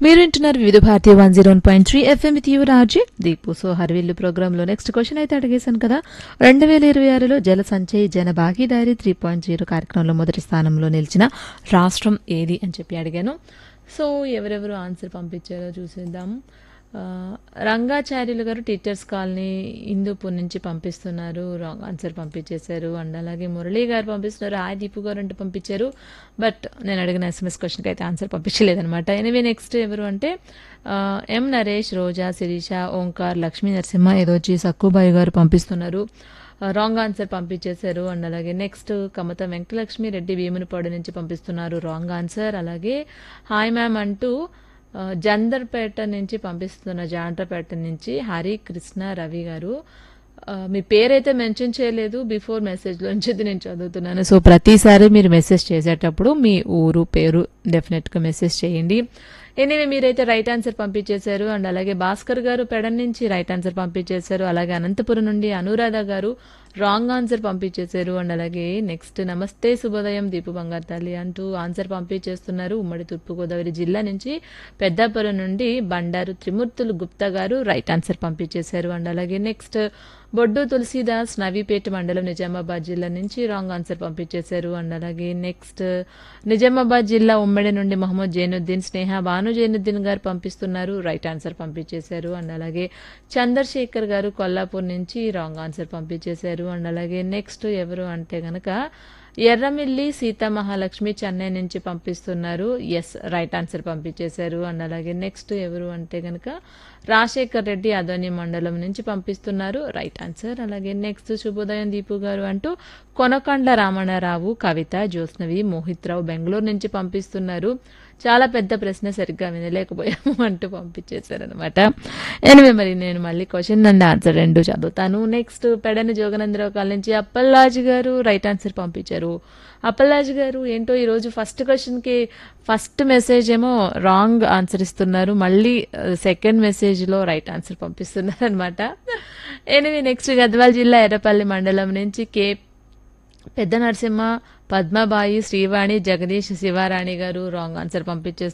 మీరు వింటున్నారు Vividh Bharati one zero point three FM with you Raji Deepu so Harivillu ప్రోగ్రాంలో నెక్స్ట్ క్వశ్చన్ అయితే అడిగేశాను కదా రెండు వేల ఇరవై ఆరులో జల సంచయ్ జన భాగీదారీ త్రీ పాయింట్ జీరో కార్యక్రమంలో మొదటి స్థానంలో నిలిచిన రాష్ట్రం ఏది అని చెప్పి అడిగాను సో ఎవరెవరు ఆన్సర్ పంపించారో చూసేద్దాం ఆ, రంగాచార్యులు గారు టీచర్స్ కాలనీ హిందూపూర్ నుంచి పంపిస్తున్నారు రాంగ్ ఆన్సర్ పంపించేశారు అండ్ అలాగే మురళీ గారు పంపిస్తున్నారు హాయ్ దీపు గారు అంటే పంపించారు బట్ నేను అడిగిన ఎస్ఎంఎస్ క్వశ్చన్కి అయితే ఆన్సర్ పంపించలేదనమాట ఎనివే నెక్స్ట్ ఎవరు అంటే ఆ, ఎం నరేష్ రోజా శిరీష ఓంకార్ లక్ష్మీ నరసింహ ఏదోచి సక్కుబాయి గారు పంపిస్తున్నారు రాంగ్ ఆన్సర్ పంపించేశారు అండ్ అలాగే నెక్స్ట్ కమత వెంకటలక్ష్మి రెడ్డి భీమునిపాడు నుంచి పంపిస్తున్నారు రాంగ్ ఆన్సర్ అలాగే హాయ్ మ్యామ్ అంటూ ఆ, జందర్పేట నుంచి పంపిస్తున్న జాండ్రపేట నుంచి హరి కృష్ణ రవి గారు ఆ, మీ పేరైతే మెన్షన్ చేయలేదు బిఫోర్ మెసేజ్లోంచి ఇది నేను చదువుతున్నాను సో ప్రతిసారి మీరు మెసేజ్ చేసేటప్పుడు మీ ఊరు పేరు డెఫినెట్గా మెసేజ్ చేయండి ఎనీవే మీరైతే రైట్ ఆన్సర్ పంపించేశారు అండ్ అలాగే భాస్కర్ గారు పెడన్ నుంచి రైట్ ఆన్సర్ పంపించేశారు అలాగే అనంతపురం నుండి అనురాధ గారు రాంగ్ ఆన్సర్ పంపించేశారు అండ్ అలాగే నెక్స్ట్ నమస్తే శుభోదయం దీపు బంగారు తల్లి అంటూ ఆన్సర్ పంపించేస్తున్నారు ఉమ్మడి తూర్పుగోదావరి జిల్లా నుంచి పెద్దాపురం నుండి బండారు త్రిమూర్తులు గుప్తా గారు రైట్ ఆన్సర్ పంపించేశారు అండ్ అలాగే నెక్స్ట్ బొడ్డు తులసీదాస్ నవీపేట మండలం నిజామాబాద్ జిల్లా నుంచి రాంగ్ ఆన్సర్ పంపించేశారు అండ్ అలాగే నెక్స్ట్ నిజామాబాద్ జిల్లా ఉమ్మడి నుండి మహమ్మద్ జైనుద్దీన్ స్నేహ భాను జైనుద్దీన్ గారు పంపిస్తున్నారు రైట్ ఆన్సర్ పంపించేశారు అండ్ అలాగే చంద్రశేఖర్ గారు కొల్లాపూర్ నుంచి రాంగ్ ఆన్సర్ పంపించేశారు అండ్ అలాగే నెక్స్ట్ ఎవరు అంటే గనక ఎర్రమిల్లి సీతామహాలక్ష్మి చెన్నై నుంచి పంపిస్తున్నారు ఎస్ రైట్ ఆన్సర్ పంపించేశారు అండ్ అలాగే నెక్స్ట్ ఎవరు అంటే గనక రాజశేఖర్ రెడ్డి అదోని మండలం నుంచి పంపిస్తున్నారు రైట్ ఆన్సర్ అలాగే నెక్స్ట్ శుభోదయం దీపు గారు అంటూ కొనకొండ రామణారావు కవిత జ్యోత్స్నవి మోహిత్ రావు బెంగళూరు నుంచి పంపిస్తున్నారు చాలా పెద్ద ప్రశ్న సరిగ్గా వినలేకపోయాము అంటూ పంపించేశారనమాట ఎనివే మరి నేను మళ్ళీ క్వశ్చన్ అండ్ ఆన్సర్ రెండు చదువుతాను నెక్స్ట్ పెడని జోగనందరావు కాల నుంచి అప్పల్లాజు గారు రైట్ ఆన్సర్ పంపించారు అప్పల్లాజు గారు ఏంటో ఈరోజు ఫస్ట్ క్వశ్చన్కి ఫస్ట్ మెసేజ్ ఏమో రాంగ్ ఆన్సర్ ఇస్తున్నారు మళ్ళీ సెకండ్ మెసేజ్లో రైట్ ఆన్సర్ పంపిస్తున్నారు అనమాట ఎనివే నెక్స్ట్ గద్వాల్ జిల్లా ఎర్రపల్లి మండలం నుంచి కే పెద్ద నరసింహ పద్మబాయి శ్రీవాణి జగదీష్ శివారాణి గారు రాంగ్ ఆన్సర్ పంపించేస్తారు